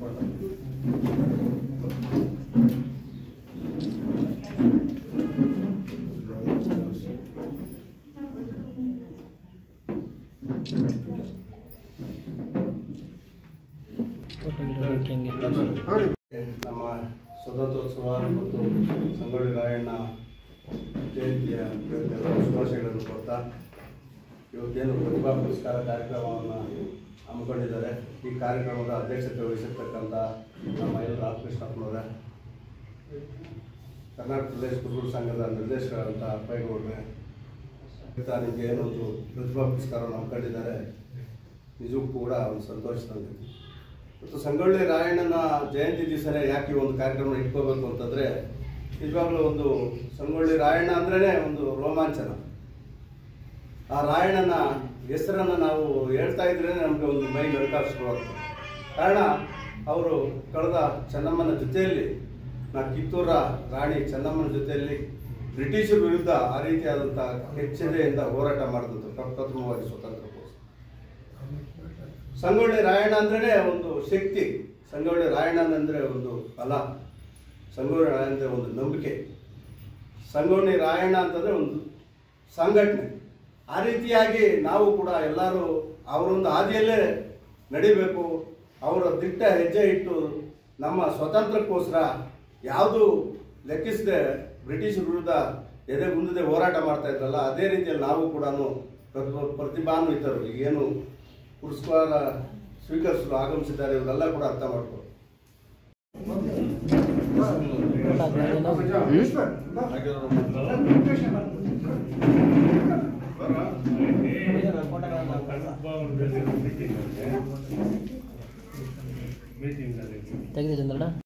ನಮ್ಮ ಸ್ವತಂತ್ರೋತ್ಸವ ಮತ್ತು ಸಂಗೊಳ್ಳಿ ರಾಯಣ್ಣ ಜಯಂತಿಯ ಇವತ್ತೆಲ್ಲ ಶುಭಾಶಯಗಳನ್ನು ಕೊಡ್ತಾ ಇವತ್ತೇನು ಪ್ರತಿಭಾ ಪುರಸ್ಕಾರ ಕಾರ್ಯಕ್ರಮವನ್ನು ಹಮ್ಮಿಕೊಂಡಿದ್ದಾರೆ ಈ ಕಾರ್ಯಕ್ರಮದ ಅಧ್ಯಕ್ಷತೆ ವಹಿಸಿರ್ತಕ್ಕಂಥ ನಮ್ಮ ಎಲ್ ರಾಮಕೃಷ್ಣಪ್ಪನವರೇ ಕರ್ನಾಟಕ ಪ್ರದೇಶ ಕುರುಬರ ಸಂಘದ ನಿರ್ದೇಶಕರಾದಂಥ ಅಪ್ಪಯ್ಯಗೌಡ್ರೆ ಇವತ್ತು ನಿಮಗೆ ಏನೊಂದು ಪ್ರತಿಭಾ ಪುರಸ್ಕಾರವನ್ನು ಹಮ್ಮಿಕೊಂಡಿದ್ದಾರೆ ನಿಜಕ್ಕೂ ಕೂಡ ಒಂದು ಸಂತೋಷ ತಂದಿದೆ ಮತ್ತು ಸಂಗೊಳ್ಳಿ ರಾಯಣ್ಣನ ಜಯಂತಿ ದಿವಸನೇ ಯಾಕೆ ಈ ಒಂದು ಕಾರ್ಯಕ್ರಮ ಇಟ್ಕೋಬೇಕು ಅಂತಂದರೆ ನಿಜವಾಗ್ಲೂ ಒಂದು ಸಂಗೊಳ್ಳಿ ರಾಯಣ್ಣ ಅಂದ್ರೇ ಒಂದು ರೋಮಾಂಚನ ಆ ರಾಯಣ್ಣನ ಹೆಸರನ್ನು ನಾವು ಹೇಳ್ತಾ ಇದ್ರೇ ನಮಗೆ ಒಂದು ಮೈ ನಡುಕಾಡಿಸ್ಕೊಳ್ಳುತ್ತೆ ಕಾರಣ ಅವರು ಕಳೆದ ಚೆನ್ನಮ್ಮನ ಜೊತೆಯಲ್ಲಿ ನಾ ಕಿತ್ತೂರ ರಾಣಿ ಚೆನ್ನಮ್ಮನ ಜೊತೆಯಲ್ಲಿ ಬ್ರಿಟಿಷರ ವಿರುದ್ಧ ಆ ರೀತಿಯಾದಂಥ ಎಚ್ಚರಿಕೆಯಿಂದ ಹೋರಾಟ ಮಾಡಿದಂಥ ಪ್ರಪ್ರಥಮವಾಗಿ ಸ್ವತಂತ್ರಕ್ಕೋಸ್ಕರ ಸಂಗೊಳ್ಳಿ ರಾಯಣ್ಣ ಅಂದ್ರೆ ಒಂದು ಶಕ್ತಿ ಸಂಗೊಳ್ಳಿ ರಾಯಣ್ಣ ಅಂದ್ರೆ ಒಂದು ಬಲ ಸಂಗೊಳ್ಳಿ ರಾಯಣ್ಣ ಅಂದ್ರೆ ಒಂದು ನಂಬಿಕೆ ಸಂಗೊಳ್ಳಿ ರಾಯಣ್ಣ ಅಂತಂದ್ರೆ ಒಂದು ಸಂಘಟನೆ ಆ ರೀತಿಯಾಗಿ ನಾವು ಕೂಡ ಎಲ್ಲರೂ ಅವರೊಂದು ಹಾದಿಯಲ್ಲೇ ನಡಿಬೇಕು ಅವರ ದಿಟ್ಟ ಹೆಜ್ಜೆ ಇಟ್ಟು ನಮ್ಮ ಸ್ವತಂತ್ರಕ್ಕೋಸ್ಕರ ಯಾವುದು ಲೆಕ್ಕಿಸದೆ ಬ್ರಿಟಿಷ್ ವಿರುದ್ಧ ಎದೆ ಮುಂದೆ ಹೋರಾಟ ಮಾಡ್ತಾ ಇದ್ರಲ್ಲ ಅದೇ ರೀತಿಯಲ್ಲಿ ನಾವು ಕೂಡ ಪ್ರತಿ- ಪ್ರತಿಭಾನ್ವಿತರು ಏನು ಪುರಸ್ಕಾರ ಸ್ವೀಕರಿಸಲು ಆಗಮಿಸಿದ್ದಾರೆ ಇವರೆಲ್ಲ ಕೂಡ ಅರ್ಥ ಮಾಡ್ಕೊ ತೆಗೆದು ಚಂದ್ರಣ್ಣ